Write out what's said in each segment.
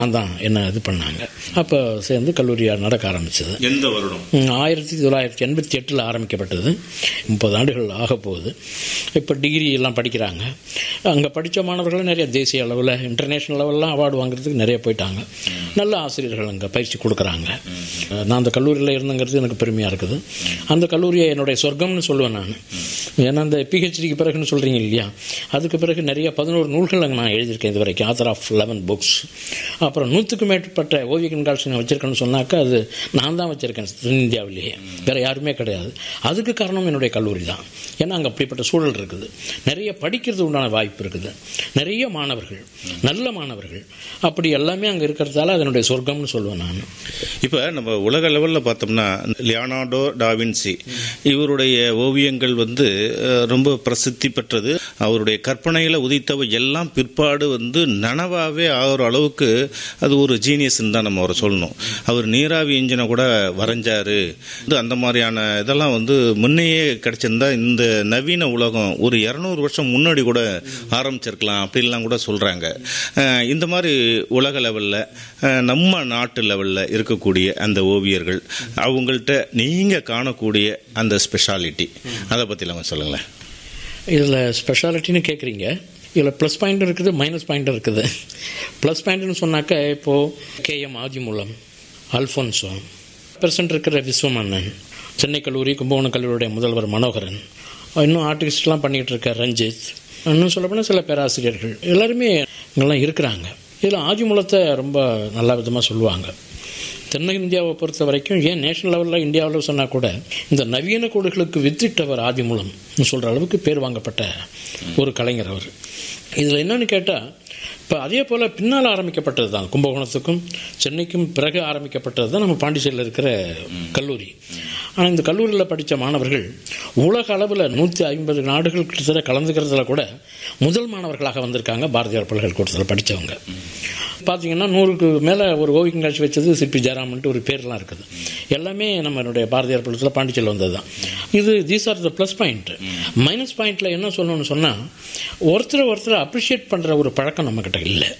தான் என்ன இது பண்ணாங்க அப்போ சேர்ந்து கல்லூரியாக நடக்க ஆரம்பிச்சது எந்த வருடம் ம், ஆயிரத்தி தொள்ளாயிரத்தி எண்பத்தி எட்டில் ஆரம்பிக்கப்பட்டது முப்பது ஆண்டுகள் ஆக போகுது இப்போ டிகிரி எல்லாம் படிக்கிறாங்க அங்கே படித்த மாணவர்கள் நிறைய தேசிய அளவில் இன்டர்நேஷ்னல் லெவல்லாம் அவார்டு வாங்குறதுக்கு நிறைய போயிட்டாங்க நல்ல ஆசிரியர்கள் அங்கே பயிற்சி கொடுக்குறாங்க நான் அந்த கல்லூரியில் இருந்தங்கிறது எனக்கு பெருமையாக இருக்குது அந்த கல்லூரியை என்னுடைய சொர்க்கம்னு சொல்லுவேன் நான் ஏன்னா அந்த பிஹெச்டிக்கு பிறகுன்னு சொல்கிறீங்க இல்லையா அதுக்கு பிறகு நிறைய பதினோரு நூல்கள் அங்கே நான் எழுதியிருக்கேன் இது வரைக்கும் ஆத்தர் ஆஃப் லெவன் புக்ஸ் அப்புறம் நூற்றுக்கும் மேற்பட்ட ஓவிய கண்காட்சி நான் வச்சிருக்கேன்னு சொன்னாக்கா அது நான் தான் வச்சுருக்கேன் தென்னிந்தியாவிலேயே வேறு யாருமே கிடையாது அதுக்கு காரணம் என்னுடைய கல்லூரி தான் ஏன்னா அங்கே அப்படிப்பட்ட சூழல் இருக்குது நிறைய படிக்கிறது உண்டான வாய்ப்பு இருக்குது நிறைய மாணவர்கள் நல்ல மாணவர்கள் அப்படி எல்லாமே அங்கே இருக்கிறதால அதனுடைய சொர்க்கம்னு சொல்லுவேன் நான் இப்போ நம்ம உலக லெவலில் பார்த்தோம்னா லியோனார்டோ டாவின்சி இவருடைய ஓவியங்கள் வந்து அஹ், ரொம்ப பிரசித்தி பெற்றது அவருடைய கற்பனையில் உதித்தவை எல்லாம் பிற்பாடு வந்து நனவாகவே ஆகிற அளவுக்கு அது ஒரு ஜீனியஸ்ன்னு தான் நம்ம அவரை சொல்லணும் அவர் நீராவி இன்ஜினை கூட வரைஞ்சாரு இது அந்த மாதிரியான இதெல்லாம் வந்து முன்னையே கிடைச்சிருந்தா இந்த நவீன உலகம் ஒரு இரநூறு வருஷம் முன்னாடி கூட ஆரம்பிச்சிருக்கலாம் அப்படின்லாம் கூட சொல்கிறாங்க இந்த மாதிரி உலக லெவலில் நம்ம நாட்டு லெவலில் இருக்கக்கூடிய அந்த ஓவியர்கள் அவங்கள்ட்ட நீங்கள் காணக்கூடிய அந்த ஸ்பெஷாலிட்டி அதை பற்றி நம்ம சொல்லுங்களேன் இதில் ஸ்பெஷாலிட்டின்னு கேட்குறீங்க இதில் ப்ளஸ் பாயிண்ட் இருக்குது மைனஸ் பாயிண்ட் இருக்குது ப்ளஸ் பாயிண்ட்னு சொன்னாக்கா இப்போது கேஎம் ஆதிமூலம் அல்ஃபோன்சோ பெர்சன்ட் இருக்கிற விஸ்வமன்னன் சென்னை கல்லூரி கும்பகோணம் கல்லூரியுடைய முதல்வர் மனோகரன் இன்னும் ஆர்டிஸ்ட்லாம் பண்ணிகிட்டு இருக்க ரஞ்சித் இன்னும் சொல்லப்போனால் சில பேராசிரியர்கள் எல்லாருமே இங்கெல்லாம் இருக்கிறாங்க இதில் ஆதிமூலத்தை ரொம்ப நல்ல விதமாக சொல்லுவாங்க தென்னை இந்தியாவை பொறுத்த வரைக்கும் ஏன் நேஷனல் லெவலில் இந்தியாவில் சொன்னால் கூட இந்த நவீன கோடுகளுக்கு வித்திட்டவர் ஆதிமூலம் சொல்கிற அளவுக்கு பேர் வாங்கப்பட்ட ஒரு கலைஞர் அவர் இதில் என்னன்னு கேட்டால் இப்போ அதே போல் பின்னால் ஆரம்பிக்கப்பட்டது தான் கும்பகோணத்துக்கும் சென்னைக்கும் பிறகு ஆரம்பிக்கப்பட்டது தான் நம்ம பாண்டிச்சேரியில் இருக்கிற கல்லூரி ஆனால் இந்த கல்லூரியில் படித்த மாணவர்கள் உலக அளவில் நூற்றி ஐம்பது நாடுகள் கிட்டத்தட்ட கலந்துக்கிறதுல கூட முதல் மாணவர்களாக வந்திருக்காங்க பாரதியார் பல்கலைக்கழகத்தில் படித்தவங்க பார்த்தீங்கன்னா நூறுக்கு மேலே ஒரு ஓவிய கண்காட்சி வச்சது சிற்பி ஜெயராமன்ட்டு ஒரு பேர்லாம் இருக்குது எல்லாமே நம்மளுடைய பாரதியார் பள்ளத்தில் பாண்டிச்சேரியில் வந்தது தான் இது these are the plus point minus பாயிண்டில் என்ன சொல்லணும்னு சொன்னால் ஒருத்தரை ஒருத்தரை அப்ரிஷியேட் பண்ணுற ஒரு பழக்கம் நம்மக்கிட்ட இல்லை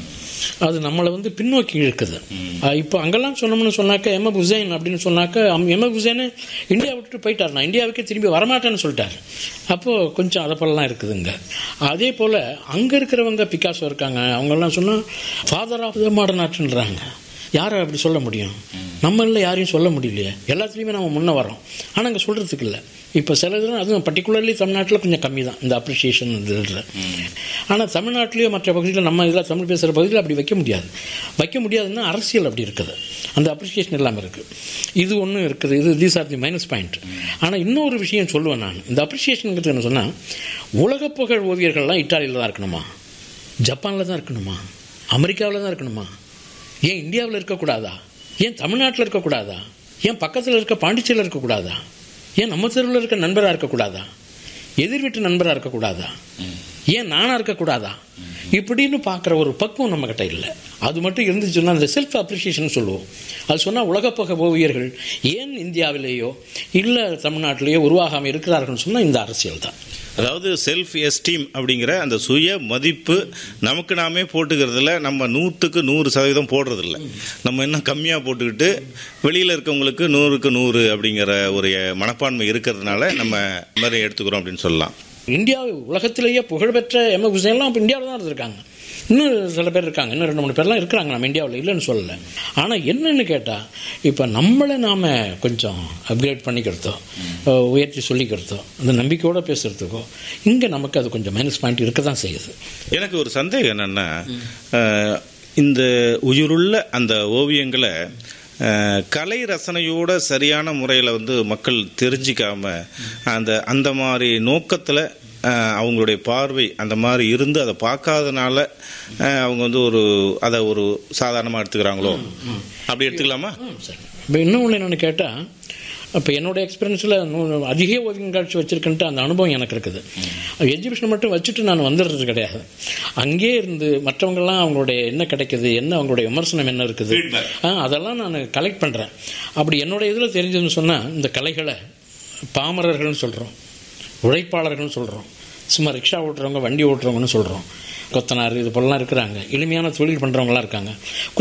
அது நம்மளை வந்து பின்னோக்கி இழுக்குது அஹ் இப்போ அங்கெல்லாம் சொன்னோம்னு சொன்னாக்க எம் எஃப் ஹுசைன் அப்படின்னு சொன்னாக்க எம் எஃப் ஹுசைன் இந்தியா விட்டு போயிட்டார் நான் இந்தியாவுக்கே திரும்பி வரமாட்டேன்னு சொல்லிட்டார் அப்போது கொஞ்சம் அதை போலலாம் இருக்குதுங்க அதே போல் அங்கே இருக்கிறவங்க பிகாசோ இருக்காங்க அவங்கெல்லாம் சொன்னால் ஃபாதர் ஆஃப் த மாடர்ன் ஆர்ட்ன்றாங்க யாரை அப்படி சொல்ல முடியும் நம்மள யாரையும் சொல்ல முடியலையே எல்லாத்துலேயுமே நம்ம முன்னே வரோம் ஆனால் அங்கே சொல்கிறதுக்கு இல்லை இப்போ சில இதெல்லாம் அதுவும் பர்டிகுலர்லி தமிழ்நாட்டில் கொஞ்சம் கம்மி தான் இந்த அப்ரிஷியேஷன் இதில் ஆனால் தமிழ்நாட்டிலேயோ மற்ற பகுதியில் நம்ம இதில் தமிழ் பேசுகிற பகுதியில் அப்படி வைக்க முடியாது வைக்க முடியாதுன்னா அரசியல் அப்படி இருக்குது அந்த அப்ரிஷியேஷன் இல்லாமல் இருக்குது இது ஒன்றும் இருக்குது இது these are the minus point ஆனால் இன்னொரு விஷயம் சொல்லுவேன் நான் இந்த அப்ரிஷியேஷனுங்கிறது என்ன சொன்னால் உலகப் புகழ் ஓவியர்கள்லாம் இட்டாலியில் தான் இருக்கணுமா ஜப்பானில் தான் இருக்கணுமா அமெரிக்காவில் தான் இருக்கணுமா ஏன் இந்தியாவில் இருக்கக்கூடாதா ஏன் தமிழ்நாட்டில் இருக்கக்கூடாதா ஏன் பக்கத்தில் இருக்க பாண்டிச்சேரியில் இருக்கக்கூடாதா ஏன் நம்ம தெருவில் இருக்க நண்பராக இருக்கக்கூடாதா எதிர் வீட்டு நண்பராக இருக்கக்கூடாதா ஏன் நானாக இருக்கக்கூடாதா இப்படின்னு பார்க்குற ஒரு பக்குவம் நம்மக்கிட்ட இல்லை அது மட்டும் இருந்துச்சுன்னா அந்த செல்ஃப் அப்ரிஷியேஷன் சொல்லுவோம் அது சொன்னால் உலகப்பக ஓவியர்கள் ஏன் இந்தியாவிலேயோ இல்லை தமிழ்நாட்டிலேயோ உருவாகாமல் இருக்கிறார்கள்னு சொன்னால் இந்த அரசியல் தான் அதாவது செல்ஃப் எஸ்டீம் அப்படிங்கிற அந்த சுய மதிப்பு நமக்கு நாமே போட்டுக்கிறதுல நம்ம நூற்றுக்கு நூறு சதவீதம் போடுறதில்ல நம்ம இன்னும் கம்மியாக போட்டுக்கிட்டு வெளியில் இருக்கவங்களுக்கு நூறுக்கு நூறு அப்படிங்கிற ஒரு மனப்பான்மை இருக்கிறதுனால நம்ம இந்த மாதிரி எடுத்துக்கிறோம் அப்படின்னு சொல்லலாம் இந்தியா உலகத்திலேயே புகழ்பெற்ற எம் எஃப் ஹுசைன்லாம் இப்போ இந்தியாவில் தான் இருந்திருக்காங்க இன்னும் சில பேர் இருக்காங்க இன்னும் ரெண்டு மூணு பேர்லாம் இருக்கிறாங்க நம்ம இந்தியாவில் இல்லைன்னு சொல்லலை ஆனால் என்னன்னு கேட்டால் இப்போ நம்மளை நாம் கொஞ்சம் அப்கிரேட் பண்ணிக்கிறதோ அஹ், உயர்த்தி சொல்லிக்கிறதோ அந்த நம்பிக்கையோடு பேசுகிறதுக்கோ இங்கே நமக்கு அது கொஞ்சம் மைனஸ் பாயிண்ட் இருக்க தான் செய்யுது எனக்கு ஒரு சந்தேகம் என்னன்னா அஹ், இந்த உயிருள்ள அந்த ஓவியங்களை அஹ், கலை ரசனையோட சரியான முறையில் வந்து மக்கள் தெரிஞ்சிக்காம அந்த அந்த மாதிரி நோக்கத்தில் அவங்களுடைய பார்வை அந்த மாதிரி இருந்து அதை பார்க்காதனால அஹ், அவங்க வந்து ஒரு அதை ஒரு சாதாரணமாக எடுத்துக்கிறாங்களோ அப்படி எடுத்துக்கலாமா சரி இப்போ இன்னும் ஒன்று என்னென்னு கேட்டால் இப்போ என்னோட எக்ஸ்பீரியன்ஸில் அதிக ஓவியம் காட்சி வச்சிருக்கேன்ட்டு அந்த அனுபவம் எனக்கு இருக்குது எக்ஸிபிஷன் மட்டும் வச்சுட்டு நான் வந்துடுறது கிடையாது அங்கேயே இருந்து மற்றவங்கெல்லாம் அவங்களுடைய என்ன கிடைக்குது என்ன அவங்களுடைய விமர்சனம் என்ன இருக்குது ஆ அதெல்லாம் நான் கலெக்ட் பண்ணுறேன் அப்படி என்னோட இதில் தெரிஞ்சதுன்னு சொன்னால் இந்த கலைகளை பாமரர்கள்னு சொல்கிறோம் உழைப்பாளர்கள்னு சொல்கிறோம் சும்மா ரிக்ஷா ஓட்டுறவங்க வண்டி ஓட்டுறவங்கன்னு சொல்கிறோம் கொத்தனார் இது போலலாம் இருக்கிறாங்க எளிமையான தொழில் பண்ணுறவங்களாம் இருக்காங்க